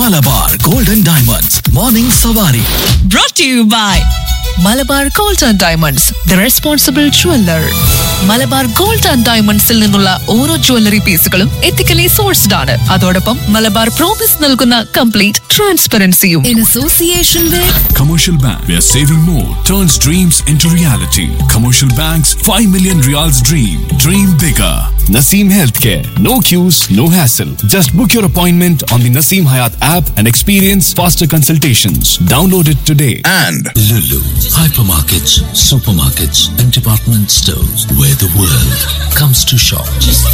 Malabar golden diamonds morning സവാരി brought to you by Malabar Gold and Diamonds the responsible jeweller Malabar Gold and ഡയമണ്ട്സിൽ നിന്നുള്ള ഓരോ jewellery പീസുകളും ethically sourced ആണ് അതോടൊപ്പം മലബാർ പ്രോമിസ് നൽകുന്ന കംപ്ലീറ്റ് ട്രാൻസ്പെറൻസിയും in association with Commercial Bank, where saving more turns dreams into reality. Commercial Bank's 5 million reals dream. Dream bigger. Naseem Healthcare. No queues, no hassle. Just book your appointment on the Naseem Hayat app and experience faster consultations. Download it today. and Lulu, hypermarkets, supermarkets, and department stores where the world comes to shop.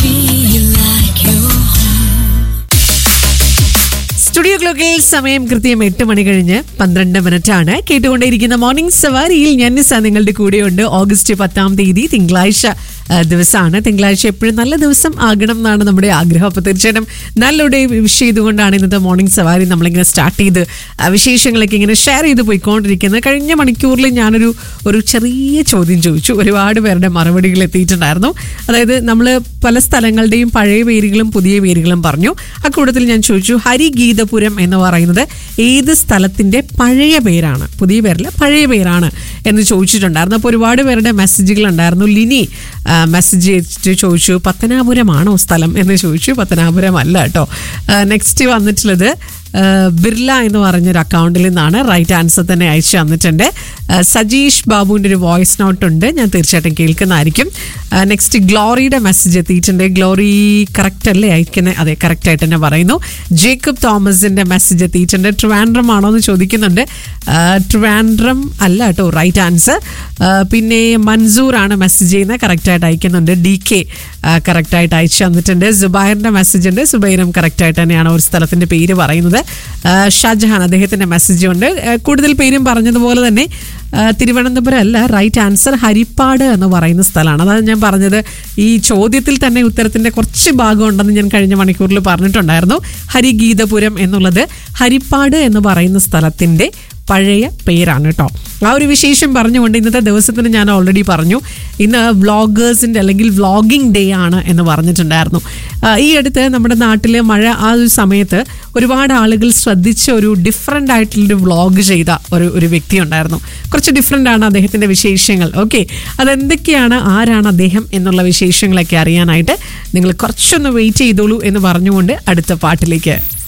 Studio ക്ലോക്കിൽ സമയം കൃത്യം എട്ട് മണി കഴിഞ്ഞ് പന്ത്രണ്ട് minute ആണ് കേട്ടുകൊണ്ടേയിരിക്കുന്ന morning സവാരിയിൽ ഞാൻ നിസ നിങ്ങളുടെ കൂടെയുണ്ട് ഓഗസ്റ്റ് പത്താം തീയതി തിങ്കളാഴ്ച ആ, ദിവസമാണ് തിങ്കളാഴ്ച എപ്പോഴും നല്ല ദിവസം ആകണം എന്നാണ് നമ്മുടെ ആഗ്രഹം അപ്പോൾ തീർച്ചയായിട്ടും നല്ലൊരു വിഷ് ചെയ്തുകൊണ്ടാണ് ഇന്നത്തെ മോർണിംഗ് സവാരി നമ്മളിങ്ങനെ സ്റ്റാർട്ട് ചെയ്ത് ആ, വിശേഷങ്ങളൊക്കെ ഇങ്ങനെ ഷെയർ ചെയ്ത് പോയിക്കൊണ്ടിരിക്കുന്നത് കഴിഞ്ഞ മണിക്കൂറിൽ ഞാനൊരു ഒരു ചെറിയ ചോദ്യം ചോദിച്ചു ഒരുപാട് പേരുടെ മറുപടികൾ എത്തിയിട്ടുണ്ടായിരുന്നു അതായത് നമ്മൾ പല സ്ഥലങ്ങളുടെയും പഴയ പേരുകളും പുതിയ പേരുകളും പറഞ്ഞു അക്കൂട്ടത്തിൽ ഞാൻ ചോദിച്ചു ഹരിഗീതപുരം എന്ന് പറയുന്നത് ഏത് സ്ഥലത്തിന്റെ പഴയ പേരാണ് പുതിയ പേരല്ല പഴയ പേരാണ് എന്ന് ചോദിച്ചിട്ടുണ്ടായിരുന്നു അപ്പോൾ ഒരുപാട് പേരുടെ മെസ്സേജുകൾ ഉണ്ടായിരുന്നു ലിനി മെസ്സേജ് ചെയ്തിട്ട് ചോദിച്ചു പത്തനാപുരമാണോ സ്ഥലം എന്ന് ചോദിച്ചു പത്തനാപുരം അല്ല കേട്ടോ നെക്സ്റ്റ് വന്നിട്ടുള്ളത് ആ, ബിർല എന്ന് പറഞ്ഞൊരു അക്കൗണ്ടിൽ നിന്നാണ് റൈറ്റ് ആൻസർ തന്നെ അയച്ചു തന്നിട്ടുണ്ട് ആ, സജീഷ് ബാബുവിൻ്റെ ഒരു വോയിസ് നോട്ട് ഉണ്ട് ഞാൻ തീർച്ചയായിട്ടും കേൾക്കുന്നതായിരിക്കും നെക്സ്റ്റ് ഗ്ലോറിയുടെ മെസ്സേജ് എത്തിയിട്ടുണ്ട് ഗ്ലോറി കറക്റ്റ് അല്ലേ അയക്കുന്നത് അതെ കറക്റ്റ് ആയിട്ട് തന്നെ പറയുന്നു ജേക്കബ് തോമസിന്റെ മെസ്സേജ് എത്തിയിട്ടുണ്ട് ട്രിവാൻഡ്രം ആണോ എന്ന് ചോദിക്കുന്നുണ്ട് ആ, ട്രിവാൻഡ്രം അല്ല കേട്ടോ റൈറ്റ് ആൻസർ പിന്നെ മൻസൂർ ആണ് മെസ്സേജ് ചെയ്യുന്നത് കറക്റ്റായിട്ട് അയക്കുന്നുണ്ട് ഡി കെ കറക്റ്റായിട്ട് അയച്ചു തന്നിട്ടുണ്ട് സുബൈറിന്റെ മെസ്സേജ് ഉണ്ട് സുബൈറും കറക്റ്റായിട്ട് തന്നെയാണ് ഒരു സ്ഥലത്തിന്റെ പേര് പറയുന്നത് ആ, ഷാജഹാൻ അദ്ദേഹത്തിന്റെ മെസ്സേജ് ഉണ്ട് ആ, കൂടുതൽ പേരും പറഞ്ഞതുപോലെ തന്നെ ആ, തിരുവനന്തപുരം അല്ല റൈറ്റ് ആൻസർ ഹരിപ്പാട് എന്ന് പറയുന്ന സ്ഥലമാണ് അതാണ് ഞാൻ പറഞ്ഞത് ഈ ചോദ്യത്തിൽ തന്നെ ഉത്തരത്തിന്റെ കുറച്ച് ഭാഗം ഉണ്ടെന്ന് ഞാൻ കഴിഞ്ഞ മണിക്കൂറിൽ പറഞ്ഞിട്ടുണ്ടായിരുന്നു ഹരിഗീതപുരം എന്നുള്ളത് ഹരിപ്പാട് എന്ന് പറയുന്ന സ്ഥലത്തിന്റെ പഴയ പേരാണ് കേട്ടോ ആ ഒരു വിശേഷം പറഞ്ഞുകൊണ്ട് ഇന്നത്തെ ദിവസത്തിന് ഞാൻ ഓൾറെഡി പറഞ്ഞു ഇന്ന് വ്ളോഗേഴ്സിൻ്റെ അല്ലെങ്കിൽ വ്ളോഗിംഗ് ഡേ ആണ് എന്ന് പറഞ്ഞിട്ടുണ്ടായിരുന്നു ആ, ഈ അടുത്ത് നമ്മുടെ നാട്ടിൽ മഴ ആ ഒരു സമയത്ത് ഒരുപാട് ആളുകൾ ശ്രദ്ധിച്ച ഒരു ഡിഫറെൻ്റ് ആയിട്ടുള്ളൊരു വ്ളോഗ് ചെയ്ത ഒരു ഒരു വ്യക്തി ഉണ്ടായിരുന്നു കുറച്ച് ഡിഫറെൻ്റ് ആണ് അദ്ദേഹത്തിൻ്റെ വിശേഷങ്ങൾ ഓക്കെ അതെന്തൊക്കെയാണ് ആരാണ് അദ്ദേഹം എന്നുള്ള വിശേഷങ്ങളൊക്കെ അറിയാനായിട്ട് നിങ്ങൾ കുറച്ചൊന്ന് വെയിറ്റ് ചെയ്തോളൂ എന്ന് പറഞ്ഞുകൊണ്ട് അടുത്ത പാട്ടിലേക്ക്